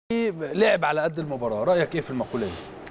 لعب على قد المباراه رايك ايه في المقوله دي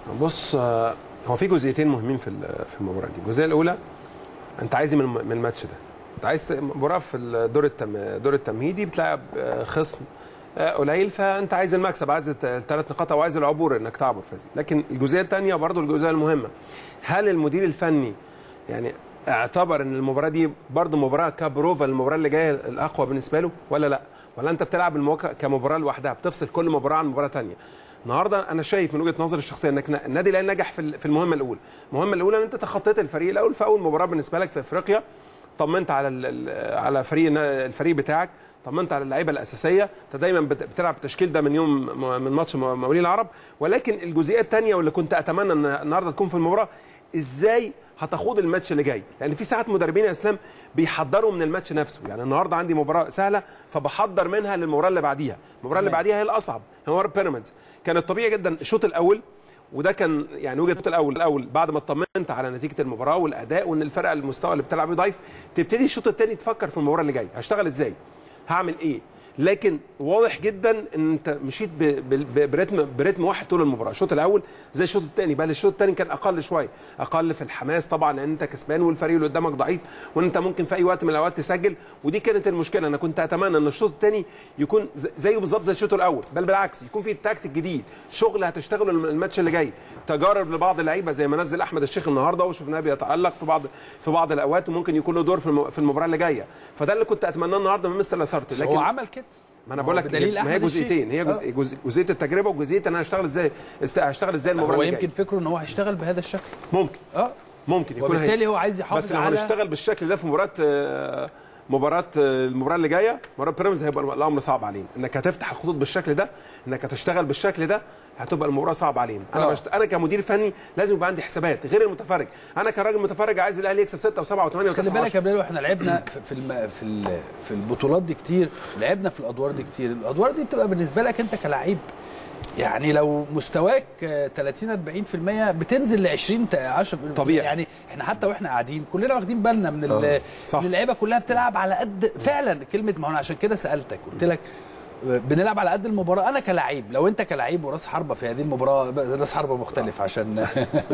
بص آه، هو في جزئيتين مهمين في ال- في المباراه دي الجزئيه الاولى انت عايز ايه من الم- من الماتش ده انت عايز ت- مباراه في الدور التم الدور التمهيدي بتلعب آه، خصم آه، قليل فانت عايز المكسب عايز الثلاث نقاط او عايز العبور انك تعبر في هذه لكن الجزئيه الثانيه برضو الجزئيه المهمه هل المدير الفني يعني اعتبر ان المباراه دي برضو مباراه كبروفا المباراه اللي جايه الاقوى بالنسبه له ولا لا ولا انت بتلعب المواجهه كمباراه لوحدها بتفصل كل مباراه عن مباراه ثانيه النهارده انا شايف من وجهه نظري الشخصيه انك ن- النادي الاهلي نجح في ال- في المهمه الاولى المهمه الاولى ان انت تخطيت الفريق الاول في اول مباراه بالنسبه لك في افريقيا طمنت على ال- ال- على فريق الفريق بتاعك طمنت على اللعيبه الاساسيه انت دايما بت- بتلعب التشكيل ده من يوم م- من ماتش م- مقاولين العرب ولكن الجزئيه الثانيه واللي كنت اتمنى ان النهارده تكون في المباراه ازاي هتخوض الماتش اللي جاي لان في ساعات مدربين يا اسلام بيحضروا من الماتش نفسه يعني النهارده عندي مباراه سهله فبحضر منها للمباراه اللي بعديها المباراه اللي بعديها هي الاصعب هي مباراه بيراميدز كان الطبيعي جدا الشوط الاول وده كان يعني وجهه الشوط الاول الاول بعد ما اطمنت على نتيجه المباراه والاداء وان الفرقه المستوى اللي بتلعب بيه ضعيف تبتدي الشوط الثاني تفكر في المباراه اللي جايه هشتغل ازاي هعمل ايه لكن واضح جدا ان انت مشيت ب- ب- برتم برتم واحد طول المباراه الشوط الاول زي الشوط الثاني بل الشوط الثاني كان اقل شويه اقل في الحماس طبعا لان انت كسبان والفريق اللي قدامك ضعيف وان انت ممكن في اي وقت من الاوقات تسجل ودي كانت المشكله انا كنت اتمنى ان الشوط الثاني يكون ز- زيه بالظبط زي الشوط الاول بل بالعكس يكون في تكتيك جديد شغل هتشتغله الم- الماتش اللي جاي تجارب لبعض اللعيبه زي ما نزل احمد الشيخ النهارده وشفناه بيتالق في بعض في بعض الاوقات وممكن يكون له دور في الم- في المباراه اللي جايه فده اللي كنت اتمناه النهارده من مستر لاسارتي بس هو عمل كده ما انا هو بقول لك بدليل ما هي أحمد الشيخ. جزئيتين هي جزء آه. جزء جزئيه التجربه وجزئيه انا هشتغل ازاي است- هشتغل ازاي المباراه هو اللي يمكن جايه فكره ان هو هيشتغل بهذا الشكل ممكن اه ممكن يكون وبالتالي هي. هو عايز يحافظ بس لو على هنشتغل بالشكل ده في مباراه آه، مباراه آه، المباراه اللي جايه مباراه بيراميدز هيبقى الامر صعب علينا انك هتفتح الخطوط بالشكل ده انك هتشتغل بالشكل ده هتبقى المباراه صعبه علينا انا آه. بشت... انا كمدير فني لازم يبقى عندي حسابات غير المتفرج انا كراجل متفرج عايز الاهلي يكسب 6 و7 و8 بس خلي و9 بالك يا بلال احنا لعبنا في في الم... في, ال... في البطولات دي كتير لعبنا في الادوار دي كتير الادوار دي بتبقى بالنسبه لك انت كلاعب يعني لو مستواك آه، 30 40% بتنزل ل 20 ت- 10 طبيعي. يعني احنا حتى واحنا قاعدين كلنا واخدين بالنا من ال... آه، صح. ان اللعيبه كلها بتلعب على قد فعلا كلمه ما هو انا عشان كده سالتك قلت لك آه، بنلعب على قد المباراه انا كلاعب لو انت كلاعب وراس حربه في هذه المباراه ب- راس حربه مختلف عشان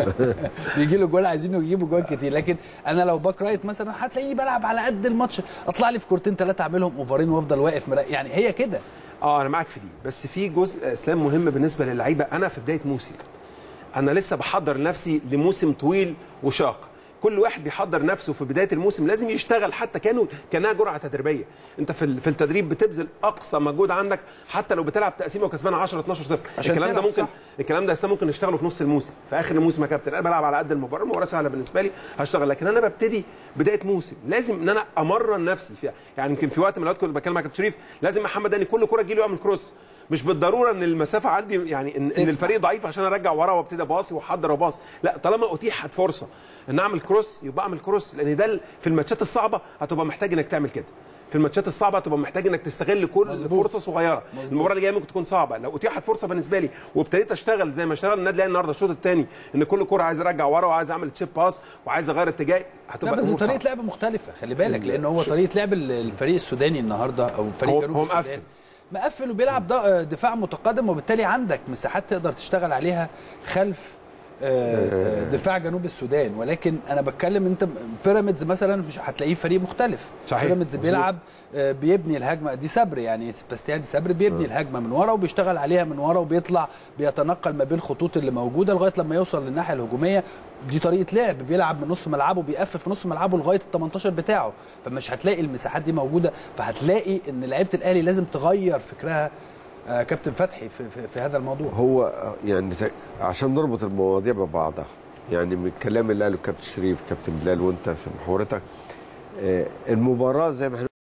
بيجي له جول عايزين يجيبوا جول كتير لكن انا لو باك رايت مثلا هتلاقيني بلعب على قد الماتش اطلع لي في كورتين ثلاثه اعملهم اوفرين وافضل واقف مرا- يعني هي كده اه انا معاك في دي بس في جزء اسلام مهم بالنسبه للعيبه انا في بدايه موسم انا لسه بحضر نفسي لموسم طويل وشاق كل واحد بيحضر نفسه في بدايه الموسم لازم يشتغل حتى كانه كانها جرعه تدريبيه انت في ال- في التدريب بتبذل اقصى مجهود عندك حتى لو بتلعب تقسيمه وكسبان 10 12 0 عشان الكلام ده تلعب، ممكن صح. الكلام ده اسلام ممكن نشتغله في نص الموسم في اخر الموسم يا كابتن انا بلعب على قد المباراه المباراه سهله بالنسبه لي هشتغل لكن انا ببتدي بدايه موسم لازم ان انا امرن نفسي فيها يعني يمكن في وقت من الاوقات كنت بتكلم مع كابتن شريف لازم محمد هاني كل كره تجي له يعمل كروس مش بالضروره ان المسافه عندي يعني ان, إن تسمع. الفريق ضعيف عشان ارجع ورا وابتدي اباصي واحضر وباص لا طالما اتيحت فرصه ان اعمل كروس يبقى اعمل كروس لان ده ال- في الماتشات الصعبه هتبقى محتاج انك تعمل كده في الماتشات الصعبه هتبقى محتاج انك تستغل كل مظبوط. فرصه صغيره مظبوط. المباراه اللي جايه ممكن تكون صعبه لو اتيحت فرصه بالنسبه لي وابتديت اشتغل زي ما اشتغل النادي الاهلي النهارده الشوط الثاني ان كل كره عايز ارجع ورا وعايز اعمل تشيب باس وعايز اغير اتجاهي لا هتبقى بس الأمور طريقه صعبة. لعب مختلفه خلي بالك لان هو طريقه لعب ال- الفريق السوداني النهارده او فريق هو- جنوب هو السودان مقفل. مقفل وبيلعب ض- دفاع متقدم وبالتالي عندك مساحات تقدر تشتغل عليها خلف آه، دفاع جنوب السودان ولكن انا بتكلم انت بيراميدز مثلا مش هتلاقيه فريق مختلف صحيح. بيراميدز مظبوط. بيلعب آه، بيبني الهجمه دي صبر يعني سباستيان دي صبر بيبني الهجمه من ورا وبيشتغل عليها من ورا وبيطلع بيتنقل ما بين الخطوط اللي موجوده لغايه لما يوصل للناحيه الهجوميه دي طريقه لعب بيلعب من نص ملعبه بيقفل في نص ملعبه لغايه ال 18 بتاعه فمش هتلاقي المساحات دي موجوده فهتلاقي ان لعيبه الاهلي لازم تغير فكرها آه، كابتن فتحي في, في, في هذا الموضوع هو يعني ت- عشان نربط المواضيع ببعضها يعني من الكلام اللي قاله كابتن شريف كابتن بلال وانت في محاورتك آه، المباراه زي ما احنا